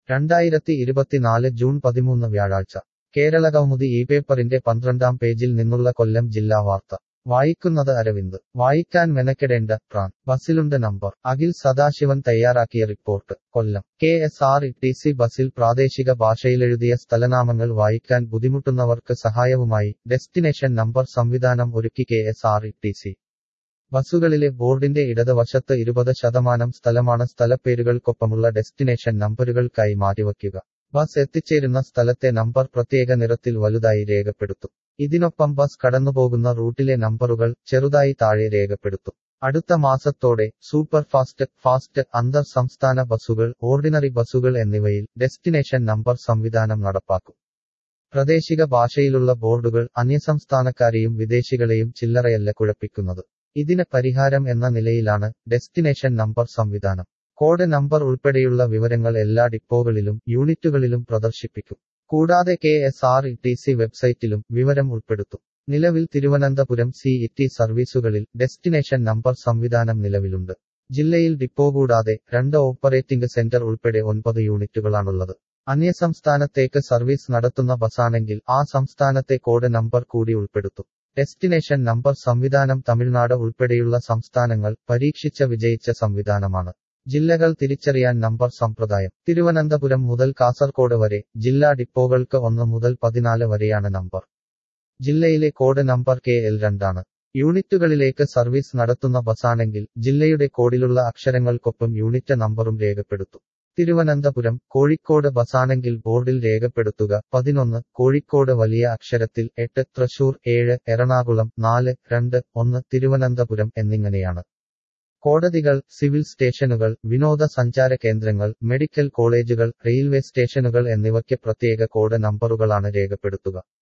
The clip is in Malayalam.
രണ്ടായിരത്തി ഇരുപത്തിനാല് ജൂൺ പതിമൂന്ന് വ്യാഴാഴ്ച കേരളകൗമുദി ഈ പേപ്പറിന്റെ പന്ത്രണ്ടാം പേജിൽ നിന്നുള്ള കൊല്ലം ജില്ലാ വാർത്ത വായിക്കുന്നത് അരവിന്ദ് വായിക്കാൻ മെനക്കെടേണ്ട പ്രാൻ ബസിലുണ്ട് നമ്പർ അഖിൽ സദാശിവൻ തയ്യാറാക്കിയ report Kollam K S R T C ബസിൽ പ്രാദേശിക ഭാഷയിലെഴുതിയ സ്ഥലനാമങ്ങൾ വായിക്കാൻ ബുദ്ധിമുട്ടുന്നവർക്ക് സഹായവുമായി ഡെസ്റ്റിനേഷൻ നമ്പർ സംവിധാനം ഒരുക്കി K S R T C ബസ്സുകളിലെ ബോർഡിന്റെ ഇടതുവശത്ത് ഇരുപത് ശതമാനം സ്ഥലമാണ് സ്ഥലപ്പേരുകൾക്കൊപ്പമുള്ള ഡെസ്റ്റിനേഷൻ നമ്പറുകൾക്കായി മാറ്റിവയ്ക്കുക ബസ് എത്തിച്ചേരുന്ന സ്ഥലത്തെ നമ്പർ പ്രത്യേക നിറത്തിൽ വലുതായി രേഖപ്പെടുത്തും ഇതിനൊപ്പം ബസ് കടന്നുപോകുന്ന റൂട്ടിലെ നമ്പറുകൾ ചെറുതായി താഴെ രേഖപ്പെടുത്തും അടുത്ത മാസത്തോടെ സൂപ്പർ ഫാസ്റ്റ് ഫാസ്റ്റ് അന്തർ സംസ്ഥാന ബസ്സുകൾ ഓർഡിനറി ബസ്സുകൾ എന്നിവയിൽ ഡെസ്റ്റിനേഷൻ നമ്പർ സംവിധാനം നടപ്പാക്കും പ്രാദേശിക ഭാഷയിലുള്ള ബോർഡുകൾ അന്യസംസ്ഥാനക്കാരെയും വിദേശികളെയും ചില്ലറയല്ല കുഴപ്പിക്കുന്നത് ഇതിന് പരിഹാരം എന്ന നിലയിലാണ് ഡെസ്റ്റിനേഷൻ നമ്പർ സംവിധാനം കോഡ് നമ്പർ ഉൾപ്പെടെയുള്ള വിവരങ്ങൾ എല്ലാ ഡിപ്പോകളിലും യൂണിറ്റുകളിലും പ്രദർശിപ്പിക്കും കൂടാതെ K S R E T C വെബ്സൈറ്റിലും വിവരം ഉൾപ്പെടുത്തും നിലവിൽ തിരുവനന്തപുരം സി ഇ ടി സർവീസുകളിൽ ഡെസ്റ്റിനേഷൻ നമ്പർ സംവിധാനം നിലവിലുണ്ട് ജില്ലയിൽ ഡിപ്പോ കൂടാതെ രണ്ട് ഓപ്പറേറ്റിംഗ് സെന്റർ ഉൾപ്പെടെ ഒൻപത് യൂണിറ്റുകളാണുള്ളത് അന്യസംസ്ഥാനത്തേക്ക് സർവീസ് നടത്തുന്ന ബസ്സാണെങ്കിൽ ആ സംസ്ഥാനത്തെ കോഡ് നമ്പർ കൂടി ഉൾപ്പെടുത്തും ഡെസ്റ്റിനേഷൻ നമ്പർ സംവിധാനം തമിഴ്നാട് ഉൾപ്പെടെയുള്ള സംസ്ഥാനങ്ങൾ പരീക്ഷിച്ച വിജയിച്ച സംവിധാനമാണ് ജില്ലകൾ തിരിച്ചറിയാൻ നമ്പർ സമ്പ്രദായം തിരുവനന്തപുരം മുതൽ കാസർകോട് വരെ ജില്ലാ ഡിപ്പോകൾക്ക് ഒന്ന് മുതൽ പതിനാല് വരെയാണ് നമ്പർ ജില്ലയിലെ കോഡ് നമ്പർ കെ എൽ രണ്ടാണ് യൂണിറ്റുകളിലേക്ക് സർവീസ് നടത്തുന്ന ബസ്സാണെങ്കിൽ ജില്ലയുടെ കോഡിലുള്ള അക്ഷരങ്ങൾക്കൊപ്പം യൂണിറ്റ് നമ്പറും രേഖപ്പെടുത്തും തിരുവനന്തപുരം കോഴിക്കോട് ബസ്സാണെങ്കിൽ ബോർഡിൽ രേഖപ്പെടുത്തുക പതിനൊന്ന് കോഴിക്കോട് വലിയ അക്ഷരത്തിൽ എട്ട് തൃശൂർ ഏഴ് എറണാകുളം നാല് രണ്ട് ഒന്ന് തിരുവനന്തപുരം എന്നിങ്ങനെയാണ് കോടതികൾ സിവിൽ സ്റ്റേഷനുകൾ വിനോദസഞ്ചാര കേന്ദ്രങ്ങൾ മെഡിക്കൽ കോളേജുകൾ റെയിൽവേ സ്റ്റേഷനുകൾ എന്നിവയ്ക്ക് പ്രത്യേക കോഡ് നമ്പറുകളാണ് രേഖപ്പെടുത്തുക